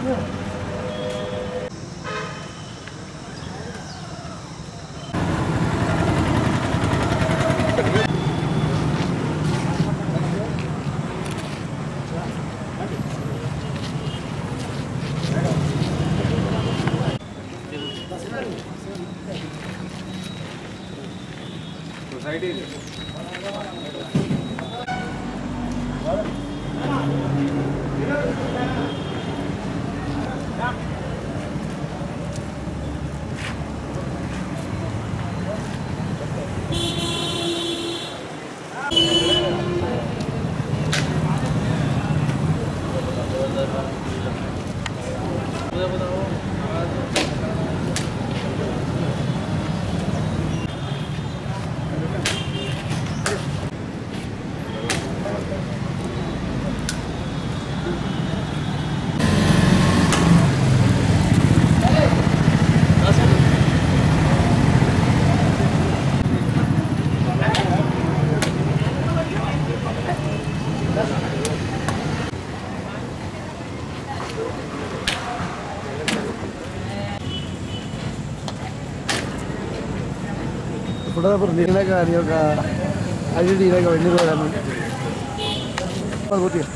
Photographer నేనే కానీ ఒక ఐడెంటిటీ ఇలాగ ఎన్ని రోజులు కొట్టి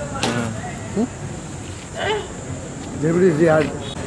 జెబిడి యాడ్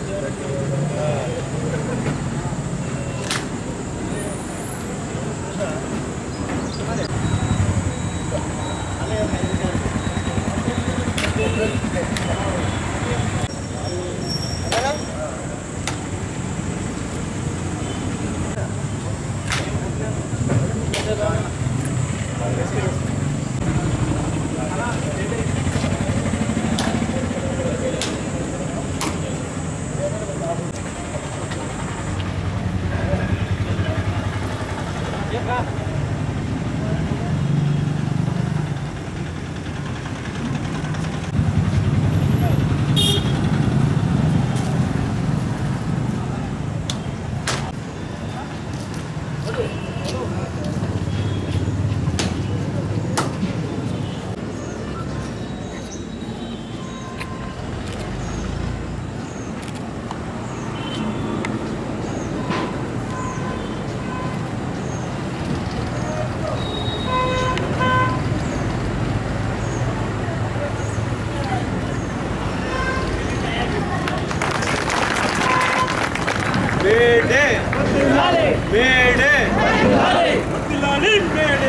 మేడే మేడే వర్ధిల్లాలి మేడే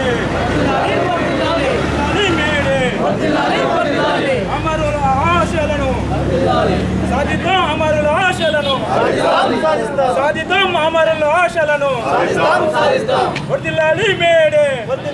వర్ధిల్లాలి మేడే అమరుల ఆశలను సాధిద్దాం అమరుల ఆశలను సాధిద్దాం అమరుల ఆశలను వర్ధిల్లాలి మేడే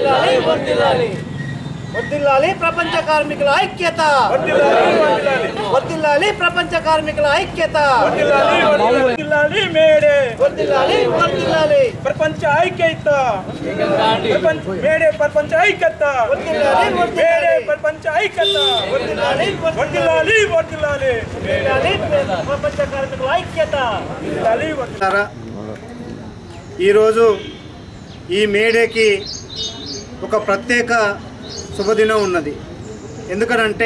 వర్దిల్లాలి ప్రపంచ కార్మికుల ఐక్యత వర్ధిల్లాలి వర్ధిల్లాలి వర్దిల్లాలి ప్రపంచ కార్మికుల ఐక్యత వర్ధిల్లాలి వర్ధిల్లాలి మేడే వర్దిల్లాలి వర్దిల్లాలి ప్రపంచ ఐక్యత ప్రపంచ మేడే ప్రపంచ ఐక్యత వర్ధిల్లాలి, వర్ధిల్లాలి. మేడే ప్రపంచ ఐక్యత వర్ధిల్లాలి, వర్ధిల్లాలి వర్ధిల్లాలి వర్దిల్లాలి ప్రపంచ కార్మికుల ఐక్యత వర్ధిల్లాలి వర్ధిల్లాలి ఈరోజు ఈ మేడేకి ఒక ప్రత్యేక శుభదినం ఉన్నది ఎందుకనంటే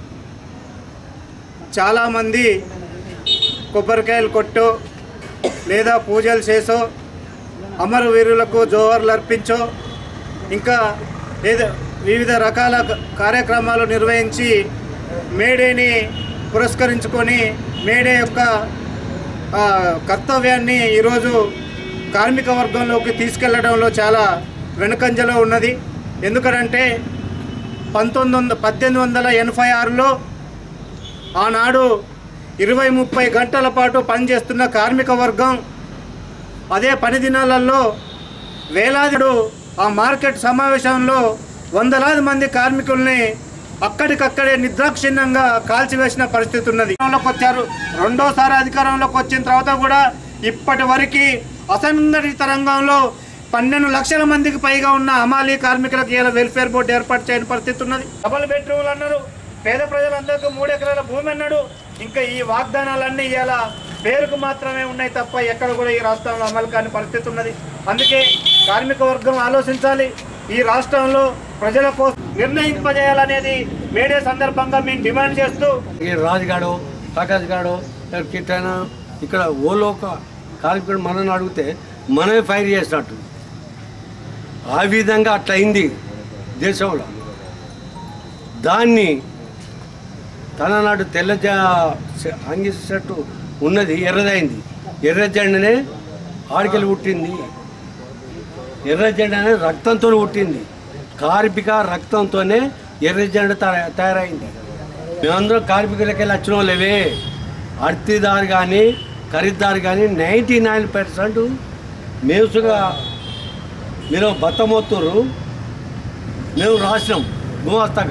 చాలామంది కొబ్బరికాయలు కొట్టో లేదా పూజలు చేసో అమరవీరులకు జోహర్లు అర్పించో ఇంకా ఏదో వివిధ రకాల క- కార్యక్రమాలు నిర్వహించి మేడేని పురస్కరించుకొని మేడే యొక్క ఆ, కర్తవ్యాన్ని ఈరోజు కార్మిక వర్గంలోకి తీసుకెళ్లడంలో చాలా వెనుకంజలో ఉన్నది ఎందుకనంటే పంతొమ్మిది వందల పద్దెనిమిది వందల ఎనభై ఆరులో ఆనాడు ఇరవై ముప్పై గంటల పాటు పనిచేస్తున్న కార్మిక వర్గం అదే పని దినాలలో వేలాదిడు ఆ మార్కెట్ సమావేశంలో వందలాది మంది కార్మికుల్ని అక్కడికక్కడే నిర్దాక్షిణ్యంగా కాల్చివేసిన పరిస్థితి ఉన్నది అధికారంలోకి వచ్చారు రెండోసారి అధికారంలోకి వచ్చిన తర్వాత కూడా ఇప్పటి వరకు అసంఘటిత రంగంలో పన్నెండు లక్షల మందికి పైగా ఉన్న హమాలీ కార్మికులకు ఇలా వెల్ఫేర్ బోర్డు ఏర్పాటు చేయని పరిస్థితి ఉన్నది డబల్ బెడ్రూమ్లు అన్నారు పేద ప్రజలందరికీ మూడు ఎకరాల భూమి అన్నాడు ఇంకా ఈ వాగ్దానాలన్నీ ఇలా పేరుకు మాత్రమే ఉన్నాయి తప్ప ఎక్కడ కూడా ఈ రాష్ట్రంలో అమలు కాని పరిస్థితి ఉన్నది అందుకే కార్మిక వర్గం ఆలోచించాలి ఈ రాష్ట్రంలో ప్రజల కోసం నిర్ణయింపజేయాలనేది మేడే సందర్భంగా మేము డిమాండ్ చేస్తూ ఈ రాజుగాడు ప్రకాష్ గారు కిట్టైనా ఇక్కడ ఓలో ఒక కార్మికుడు మనల్ని అడిగితే మనమే ఫైర్ చేసినట్టు ఆ విధంగా అట్లా అయింది దేశంలో దాన్ని తన నాడు తెల్ల జా- అంగి షర్టు ఉన్నది ఎర్రదైంది ఎర్ర జెండనే ఆడికెళ్ళి పుట్టింది ఎర్ర జెండనే రక్తంతో పుట్టింది కార్మిక రక్తంతోనే ఎర్ర జెండ తయా- తయారైంది మేమందరం కార్మికులకి వెళ్ళి వచ్చిన వాళ్ళవే అర్తిదారు కానీ ఖరీదారు కానీ నైంటీ నైన్ పర్సెంట్ మేసుగా మీరు బత్తమొత్తురు మేము రాసినాం గుమస్తాగా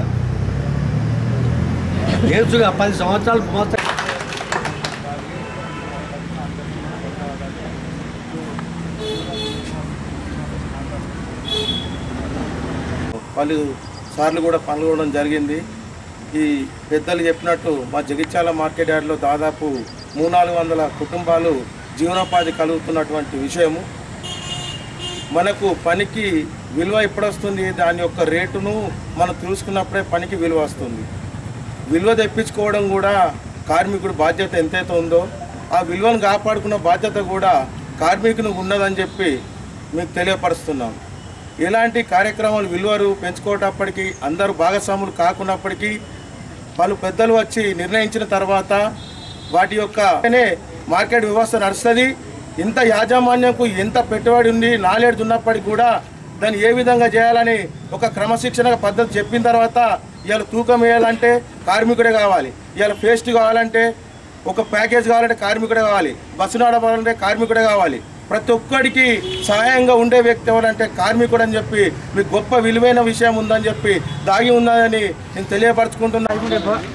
మేసుగా పది సంవత్సరాలు గుమస్తా పలు సార్లు కూడా పాల్గొనడం జరిగింది ఈ పెద్దలు చెప్పినట్టు మా జగిత్యాల మార్కెట్ యార్డ్లో దాదాపు మూడు నాలుగు వందల కుటుంబాలు జీవనోపాధి కలుగుతున్నటువంటి విషయము మనకు పనికి విలువ ఎప్పుడొస్తుంది దాని యొక్క రేటును మనం తెలుసుకున్నప్పుడే పనికి విలువ వస్తుంది విలువ తెప్పించుకోవడం కూడా కార్మికుడి బాధ్యత ఎంతైతే ఉందో ఆ విలువను కాపాడుకున్న బాధ్యత కూడా కార్మికునికి ఉన్నదని చెప్పి మీకు తెలియపరుస్తున్నాం ఇలాంటి కార్యక్రమాలు విలువలు పెంచుకోవటప్పటికీ అందరూ భాగస్వాములు కాకున్నప్పటికీ పలు పెద్దలు వచ్చి నిర్ణయించిన తర్వాత వాటి యొక్క అనే మార్కెట్ వ్యవస్థ నడుస్తుంది ఇంత యాజమాన్యంకు ఎంత పెట్టుబడి ఉంది నాలెడ్జ్ ఉన్నప్పటికీ కూడా దాన్ని ఏ విధంగా చేయాలని ఒక క్రమశిక్షణ పద్ధతి చెప్పిన తర్వాత ఇవాళ తూకం వేయాలంటే కార్మికుడే కావాలి ఇవాళ పేస్ట్ కావాలంటే ఒక ప్యాకేజ్ కావాలంటే కార్మికుడే కావాలి బస్సు నడపాలంటే కార్మికుడే కావాలి ప్రతి ఒక్కడికి సహాయంగా ఉండే వ్యక్తి ఎవరంటే కార్మికుడు అని చెప్పి మీకు గొప్ప విలువైన విషయం ఉందని చెప్పి దాగి ఉన్నదని నేను తెలియపరచుకుంటున్నాను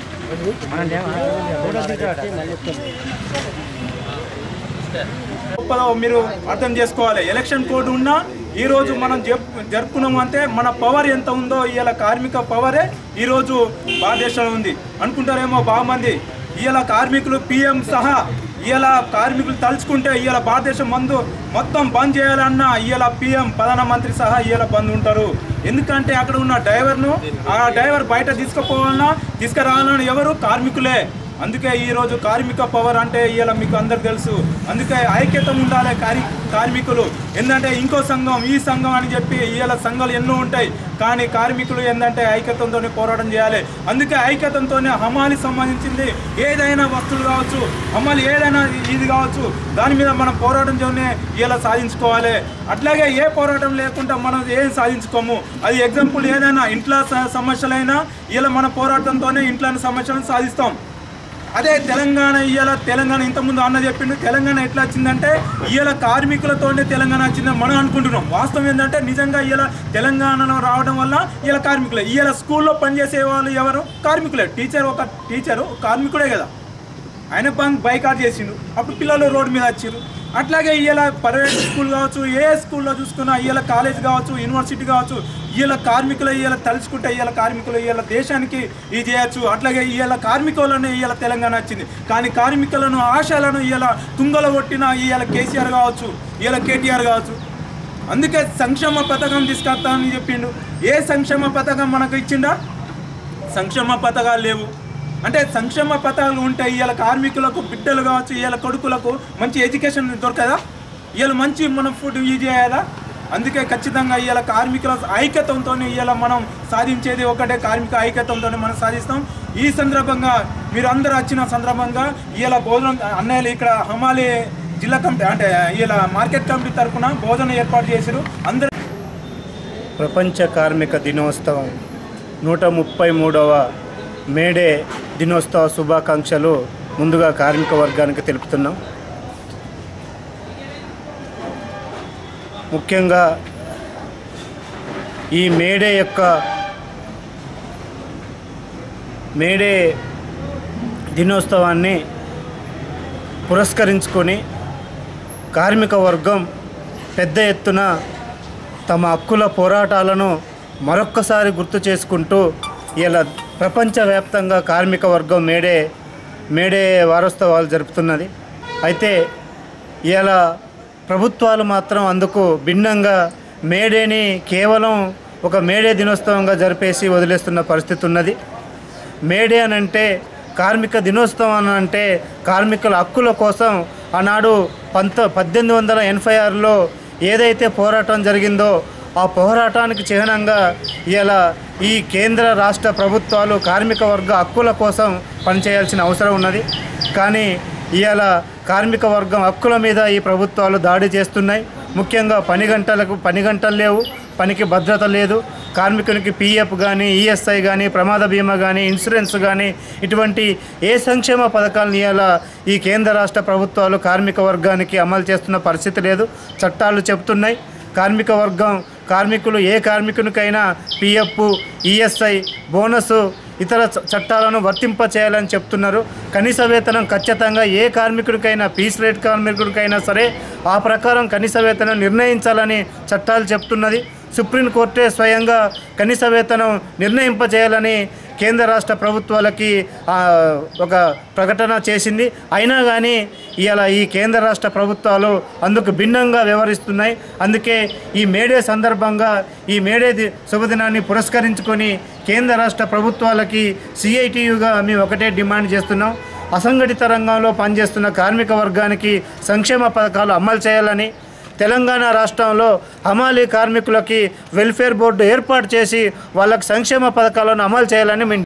గొప్పదో మీరు అర్థం చేసుకోవాలి ఎలక్షన్ కోడ్ ఉన్నా ఈ రోజు మనం జరుపు జరుపుకున్నాం అంటే మన పవర్ ఎంత ఉందో ఇవాళ కార్మిక పవరే ఈరోజు భారతదేశంలో ఉంది అనుకుంటారేమో బాగా మంది ఇవాళ కార్మికులు పిఎం సహా ఇవాళ కార్మికులు తలుచుకుంటే ఇవాళ భారతదేశం మందు మొత్తం బంద్ చేయాలన్నా ఇవాళ పిఎం ప్రధానమంత్రి సహా ఇవాళ బంద్ ఉంటారు ఎందుకంటే అక్కడ ఉన్న డ్రైవర్ను ఆ డ్రైవర్ బయట తీసుకుపోవాలన్నా తీసుకురావాలన్నా ఎవరు కార్మికులే అందుకే ఈ రోజు కార్మిక పవర్ అంటే ఇవాళ మీకు అందరికి తెలుసు అందుకే ఐక్యత ఉండాలి కార్మి కార్మికులు ఏంటంటే ఇంకో సంఘం ఈ సంఘం అని చెప్పి ఇవాళ సంఘాలు ఎన్నో ఉంటాయి కానీ కార్మికులు ఏంటంటే ఐక్యతంతోనే పోరాటం చేయాలి అందుకే ఐక్యతంతోనే హమాలి సంబంధించింది ఏదైనా వస్తువులు కావచ్చు హమాలి ఏదైనా ఇది కావచ్చు దాని మీద మనం పోరాటం చేనే ఇలా సాధించుకోవాలి అట్లాగే ఏ పోరాటం లేకుండా మనం ఏం సాధించుకోము అది ఎగ్జాంపుల్ ఏదైనా ఇంట్లో స- సమస్యలైనా ఇలా మన పోరాటంతోనే ఇంట్లోని సమస్యలను సాధిస్తాం అదే తెలంగాణ ఇవాళ తెలంగాణ ఇంతకుముందు అన్న చెప్పిండు తెలంగాణ ఎట్లా వచ్చిందంటే ఇవాళ కార్మికులతోనే తెలంగాణ వచ్చిందని మనం అనుకుంటున్నాం వాస్తవం ఏంటంటే నిజంగా ఇవాళ తెలంగాణలో రావడం వల్ల ఇవాళ కార్మికులే ఇవాళ స్కూల్లో పనిచేసే వాళ్ళు ఎవరు కార్మికులే టీచర్ ఒక టీచరు కార్మికుడే కదా ఆయన పని బైకాట్ చేసిండు అప్పుడు పిల్లలు రోడ్డు మీద వచ్చిర్రు అట్లాగే ఇవాళ ప్రైవేట్ స్కూల్ కావచ్చు ఏ స్కూల్లో చూసుకున్నా ఇవాళ కాలేజ్ కావచ్చు యూనివర్సిటీ కావచ్చు ఇవాళ కార్మికులు ఇవాళ తలుచుకుంటే ఇవాళ కార్మికులు ఇవాళ దేశానికి ఇది చేయొచ్చు అట్లాగే ఇవాళ కార్మికులను ఇవాళ తెలంగాణ వచ్చింది కానీ కార్మికులను ఆశలను ఇవాళ తుంగల కొట్టిన ఇవాళ కేసీఆర్ కావచ్చు ఇవాళ కేటీఆర్ కావచ్చు అందుకే సంక్షేమ పథకం తీసుకొస్తానని చెప్పిండు ఏ సంక్షేమ పథకం మనకు ఇచ్చిండా సంక్షేమ పథకాలు లేవు అంటే సంక్షేమ పథకాలు ఉంటాయి ఇవాళ కార్మికులకు బిడ్డలు కావచ్చు ఇవాళ కొడుకులకు మంచి ఎడ్యుకేషన్ దొరకదా ఇవాళ మంచి మనం ఫుడ్ ఇది చేయాలా అందుకే ఖచ్చితంగా ఇవాళ కార్మికుల ఐక్యతంతో ఇవాళ మనం సాధించేది ఒకటే కార్మిక ఐక్యతంతో మనం సాధిస్తాం ఈ సందర్భంగా మీరు అందరూ వచ్చిన సందర్భంగా ఇవాళ భోజనం అన్నయ్యలు ఇక్కడ హమాలి జిల్లా కమిటీ అంటే ఇవాళ మార్కెట్ కమిటీ తరఫున భోజనం ఏర్పాటు చేశారు అందరూ ప్రపంచ కార్మిక దినోత్సవం నూట ముప్పై మూడవ మేడే దినోత్సవ శుభాకాంక్షలు ముందుగా కార్మిక వర్గానికి తెలుపుతున్నాం ముఖ్యంగా ఈ మేడే యొక్క మేడే దినోత్సవాన్ని పురస్కరించుకొని కార్మిక వర్గం పెద్ద ఎత్తున తమ హక్కుల పోరాటాలను మరొక్కసారి గుర్తు చేసుకుంటూ ఇలా ప్రపంచవ్యాప్తంగా కార్మిక వర్గం మేడే మేడే వారోత్సవాలు జరుపుతున్నది అయితే ఇలా ప్రభుత్వాలు మాత్రం అందుకు భిన్నంగా మేడేని కేవలం ఒక మేడే దినోత్సవంగా జరిపేసి వదిలేస్తున్న పరిస్థితి ఉన్నది మేడే అని అంటే కార్మిక దినోత్సవం అని అంటే కార్మికుల హక్కుల కోసం ఆనాడు పంత పద్దెనిమిది వందల ఎనభై ఆరులో ఏదైతే పోరాటం జరిగిందో ఆ పోరాటానికి చిహ్నంగా ఇలా ఈ కేంద్ర రాష్ట్ర ప్రభుత్వాలు కార్మిక వర్గ హక్కుల కోసం పనిచేయాల్సిన అవసరం ఉన్నది కానీ ఇవాళ కార్మిక వర్గం హక్కుల మీద ఈ ప్రభుత్వాలు దాడి చేస్తున్నాయి ముఖ్యంగా పని గంటలకు పని గంటలు లేవు పనికి భద్రత లేదు కార్మికునికి పీఎఫ్ కానీ ఈఎస్ఐ కానీ ప్రమాద బీమా కానీ ఇన్సూరెన్స్ కానీ ఇటువంటి ఏ సంక్షేమ పథకాలను ఇవాళ ఈ కేంద్ర రాష్ట్ర ప్రభుత్వాలు కార్మిక వర్గానికి అమలు చేస్తున్న పరిస్థితి లేదు చట్టాలు చెబుతున్నాయి కార్మిక వర్గం కార్మికులు ఏ కార్మికునికైనా పిఎఫ్ ఈఎస్ఐ బోనస్ ఇతర చ- చట్టాలను వర్తింప చేయాలని చెప్తున్నారు కనీస వేతనం ఖచ్చితంగా ఏ కార్మికుడికైనా పీస్ రేట్ కార్మికుడికైనా సరే ఆ ప్రకారం కనీస వేతనం నిర్ణయించాలని చట్టాలు చెప్తున్నది సుప్రీంకోర్టే స్వయంగా కనీస వేతనం నిర్ణయింపజేయాలని కేంద్ర రాష్ట్ర ప్రభుత్వాలకి ఆ, ఒక ప్రకటన చేసింది అయినా కానీ ఇవాళ ఈ కేంద్ర రాష్ట్ర ప్రభుత్వాలు అందుకు భిన్నంగా వ్యవహరిస్తున్నాయి అందుకే ఈ మేడే సందర్భంగా ఈ మేడే ది- శుభదినాన్ని పురస్కరించుకొని కేంద్ర రాష్ట్ర ప్రభుత్వాలకి సిఐటియుగా మేము ఒకటే డిమాండ్ చేస్తున్నాం అసంఘటిత రంగంలో పనిచేస్తున్న కార్మిక వర్గానికి సంక్షేమ పథకాలు అమలు చేయాలని తెలంగాణ రాష్ట్రంలో హమాలీ కార్మికులకి వెల్ఫేర్ బోర్డు ఏర్పాటు చేసి వాళ్ళకి సంక్షేమ పథకాలను అమలు చేయాలని మేము